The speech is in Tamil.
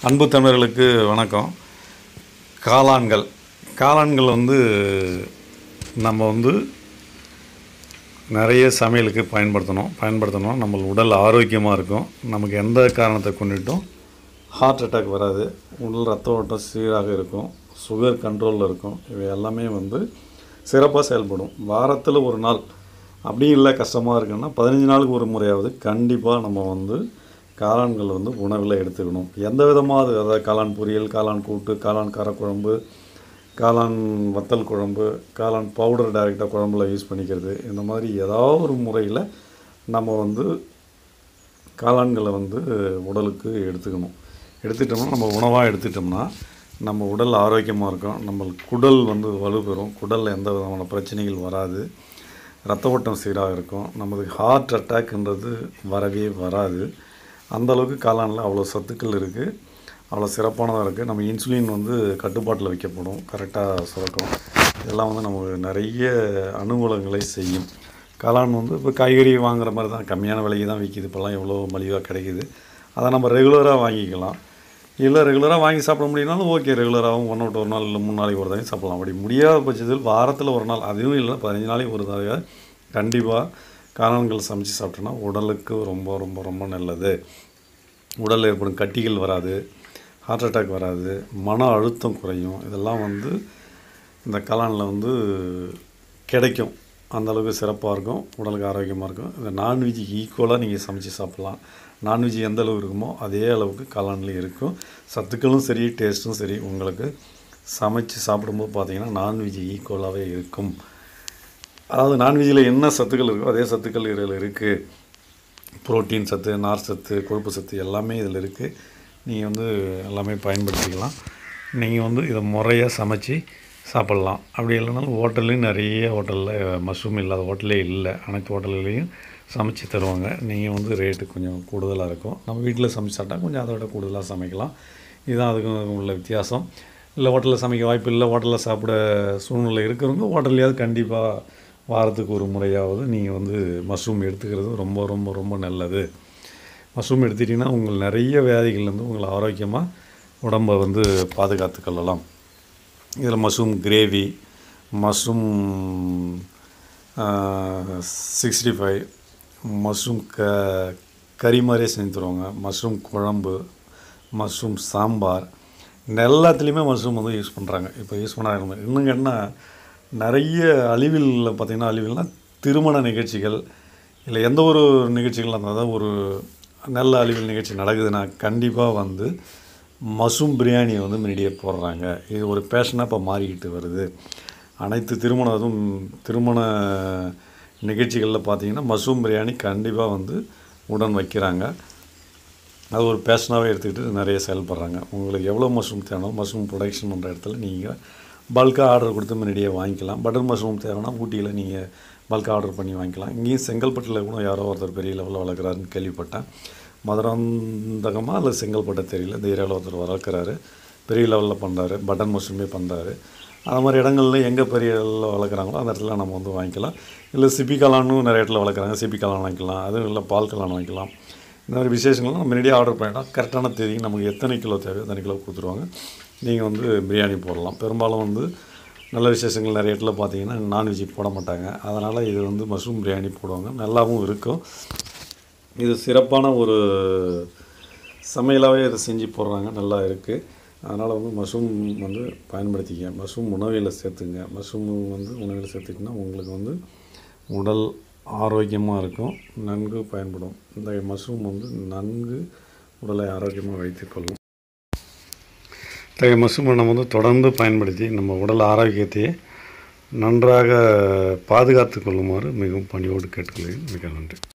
அன்பு தமிழர்களுக்கு வணக்கம் காளான்கள் காளான்கள் வந்து நம்ம வந்து நிறைய சமையலுக்கு பயன்படுத்தணும் பயன்படுத்தணும் நம்ம உடல் ஆரோக்கியமாக இருக்கும் நமக்கு எந்த காரணத்தை கொண்டுட்டும் ஹார்ட் அட்டாக் வராது உடல் ரத்த ஓட்டம் சீராக இருக்கும் சுகர் கண்ட்ரோலில் இருக்கும் இவை எல்லாமே வந்து சிறப்பாக செயல்படும் வாரத்தில் ஒரு நாள் அப்படியும் இல்லை கஷ்டமாக இருக்குன்னா பதினஞ்சு நாளுக்கு ஒரு முறையாவது கண்டிப்பாக நம்ம வந்து காளான்கள் வந்து உணவில் எடுத்துக்கணும் எந்த விதமாக அது அதாவது காளான் பொரியல் காளான் கூட்டு காளான் காரக்குழம்பு காளான் வத்தல் குழம்பு காளான் பவுடர் டைரெக்டாக குழம்புல யூஸ் பண்ணிக்கிறது இந்த மாதிரி ஏதாவது ஒரு முறையில் நம்ம வந்து காளான்களை வந்து உடலுக்கு எடுத்துக்கணும் எடுத்துட்டோம்னா நம்ம உணவாக எடுத்துட்டோம்னா நம்ம உடல் ஆரோக்கியமாக இருக்கும் நம்ம குடல் வந்து வலுப்பெறும் குடலில் எந்த விதமான பிரச்சனைகள் வராது ரத்த ஓட்டம் சீராக இருக்கும் நமது ஹார்ட் அட்டாக்ன்றது வரவே வராது அந்த அளவுக்கு காளானில் அவ்வளோ சத்துக்கள் இருக்குது அவ்வளோ சிறப்பானதாக இருக்குது நம்ம இன்சுலின் வந்து கட்டுப்பாட்டில் வைக்கப்படும் கரெக்டாக சுரக்கும் இதெல்லாம் வந்து நமக்கு நிறைய அனுகூலங்களை செய்யும் காளான் வந்து இப்போ காய்கறி வாங்குற மாதிரி தான் கம்மியான விலைக்கு தான் விற்கிது இப்போல்லாம் எவ்வளோ மலிவாக கிடைக்குது அதை நம்ம ரெகுலராக வாங்கிக்கலாம் இல்லை ரெகுலராக வாங்கி சாப்பிட முடியும்னாலும் ஓகே ரெகுலராகவும் ஒன் விட்டு ஒரு நாள் இல்லை மூணு நாளைக்கு ஒரு தடவை சாப்பிடலாம் அப்படி முடியாத பட்சத்தில் வாரத்தில் ஒரு நாள் அதுவும் இல்லை பதினஞ்சு நாளைக்கு ஒரு தடவை கண்டிப்பாக காளான்கள் சமைச்சு சாப்பிட்டோன்னா உடலுக்கு ரொம்ப ரொம்ப ரொம்ப நல்லது உடலில் ஏற்படும் கட்டிகள் வராது ஹார்ட் அட்டாக் வராது மன அழுத்தம் குறையும் இதெல்லாம் வந்து இந்த காளானில் வந்து கிடைக்கும் அந்த அளவுக்கு சிறப்பாக இருக்கும் உடலுக்கு ஆரோக்கியமாக இருக்கும் இந்த நான்வெஜ்ஜுக்கு ஈக்குவலாக நீங்கள் சமைச்சு சாப்பிட்லாம் நான்வெஜ் எந்த அளவு இருக்குமோ அதே அளவுக்கு காளான்லேயும் இருக்கும் சத்துக்களும் சரி டேஸ்ட்டும் சரி உங்களுக்கு சமைச்சு சாப்பிடும்போது பார்த்தீங்கன்னா நான்வெஜ் ஈக்குவலாகவே இருக்கும் அதாவது நான்வெஜ்ஜில் என்ன சத்துக்கள் இருக்கோ அதே சத்துக்கள் இதில் இருக்குது புரோட்டீன் சத்து நார் சத்து கொழுப்பு சத்து எல்லாமே இதில் இருக்குது நீங்கள் வந்து எல்லாமே பயன்படுத்திக்கலாம் நீங்கள் வந்து இதை முறையாக சமைச்சு சாப்பிட்லாம் அப்படி இல்லைனாலும் ஹோட்டல்லையும் நிறைய ஹோட்டலில் மஷ்ரூம் இல்லாத ஹோட்டலே இல்லை அனைத்து ஹோட்டல்லையும் சமைச்சு தருவாங்க நீங்கள் வந்து ரேட்டு கொஞ்சம் கூடுதலாக இருக்கும் நம்ம வீட்டில் சமைச்சு சாப்பிட்டா கொஞ்சம் அதை விட கூடுதலாக சமைக்கலாம் இதுதான் அதுக்கும் உள்ள வித்தியாசம் இல்லை ஹோட்டலில் சமைக்க வாய்ப்பு இல்லை ஹோட்டலில் சாப்பிட சூழ்நிலை இருக்கிறவங்க ஹோட்டல்லையாவது கண்டிப்பாக வாரத்துக்கு ஒரு முறையாவது நீங்கள் வந்து மஷ்ரூம் எடுத்துக்கிறது ரொம்ப ரொம்ப ரொம்ப நல்லது மஷ்ரூம் எடுத்துட்டிங்கன்னா உங்கள் நிறைய வியாதிகள்லேருந்து உங்களை ஆரோக்கியமாக உடம்பை வந்து பாதுகாத்து கொள்ளலாம் இதில் mushroom gravy mushroom sixty five mushroom க கறி மாதிரியே செஞ்சு தருவாங்க மஷ்ரூம் குழம்பு மஷ்ரூம் சாம்பார் இந்த எல்லாத்துலேயுமே மஷ்ரூம் வந்து யூஸ் பண்ணுறாங்க இப்போ யூஸ் பண்ணாங்க இன்னும் கேட்டால் நிறைய அழிவில் பார்த்திங்கன்னா அழிவில்னா திருமண நிகழ்ச்சிகள் இல்லை எந்த ஒரு நிகழ்ச்சிகள் இருந்தால் ஒரு நல்ல அழிவில் நிகழ்ச்சி நடக்குதுன்னா கண்டிப்பாக வந்து மஷ்ரூம் பிரியாணியை வந்து முன்னாடியே போடுறாங்க இது ஒரு பேஷனாக இப்போ மாறிக்கிட்டு வருது அனைத்து திருமண அதுவும் திருமண நிகழ்ச்சிகளில் பார்த்தீங்கன்னா மஷ்ரூம் பிரியாணி கண்டிப்பாக வந்து உடன் வைக்கிறாங்க அது ஒரு பேஷனாகவே எடுத்துக்கிட்டு நிறைய செயல்படுறாங்க உங்களுக்கு எவ்வளோ மஷ்ரூம் தேவைனாலும் மஷ்ரூம் ப்ரொடக்ஷன் பண்ணுற இடத்துல நீங்கள் பல்காக ஆர்டர் கொடுத்து முன்னாடியே வாங்கிக்கலாம் பட்டர் மஷ்ரூம் தேவைன்னா ஊட்டியில் நீங்கள் பல்காக ஆர்டர் பண்ணி வாங்கிக்கலாம் இங்கேயும் செங்கல்பட்டில் கூட யாரோ ஒருத்தர் பெரிய லெவலில் வளர்க்குறாருன்னு கேள்விப்பட்டேன் மதுராந்தகமாக இல்லை செங்கல்பட்டை தெரியல இந்த ஏரியாவில் ஒருத்தர் வளர்க்குறாரு பெரிய லெவலில் பண்ணுறாரு பட்டன் மஷ்ரூமே பண்ணுறாரு அந்த மாதிரி இடங்கள்ல எங்கே பெரிய லெவலில் வளர்க்குறாங்களோ அந்த இடத்துல நம்ம வந்து வாங்கிக்கலாம் இல்லை சிப்பி காளானும் நிறைய இடத்துல வளர்க்குறாங்க சிப்பி காளான் வாங்கிக்கலாம் அதுவும் இல்லை பால் காளான் வாங்கிக்கலாம் இந்த மாதிரி விசேஷங்கள்லாம் நம்ம முன்னாடியே ஆர்டர் பண்ணிட்டோம் கரெக்டான தேதிக்கு நமக்கு எத்தனை கிலோ தேவையோ அத்தனை கிலோ கொடுத்துருவாங்க நீங்கள் வந்து பிரியாணி போடலாம் பெரும்பாலும் வந்து நல்ல விசேஷங்கள் நிறைய இடத்துல பார்த்தீங்கன்னா நான்வெஜ் போட மாட்டாங்க அதனால் இது வந்து மஷ்ரூம் பிரியாணி போடுவாங்க நல்லாவும் இருக்கும் இது சிறப்பான ஒரு சமையலாகவே இதை செஞ்சு போடுறாங்க நல்லா இருக்குது அதனால் வந்து மஷ்ரூம் வந்து பயன்படுத்திக்க மஷ்ரூம் உணவில் சேர்த்துங்க மஷ்ரூம் வந்து உணவில் சேர்த்துக்கிட்டிங்கன்னா உங்களுக்கு வந்து உடல் ஆரோக்கியமாக இருக்கும் நன்கு பயன்படும் இந்த மஷ்ரூம் வந்து நன்கு உடலை ஆரோக்கியமாக வைத்துக்கொள்ளும் இத்தகைய மஷ்ரூமை நம்ம வந்து தொடர்ந்து பயன்படுத்தி நம்ம உடல் ஆரோக்கியத்தையே நன்றாக பாதுகாத்து கொள்ளுமாறு மிகவும் பணியோடு கேட்டுக்கொள்கிறேன் மிக நன்றி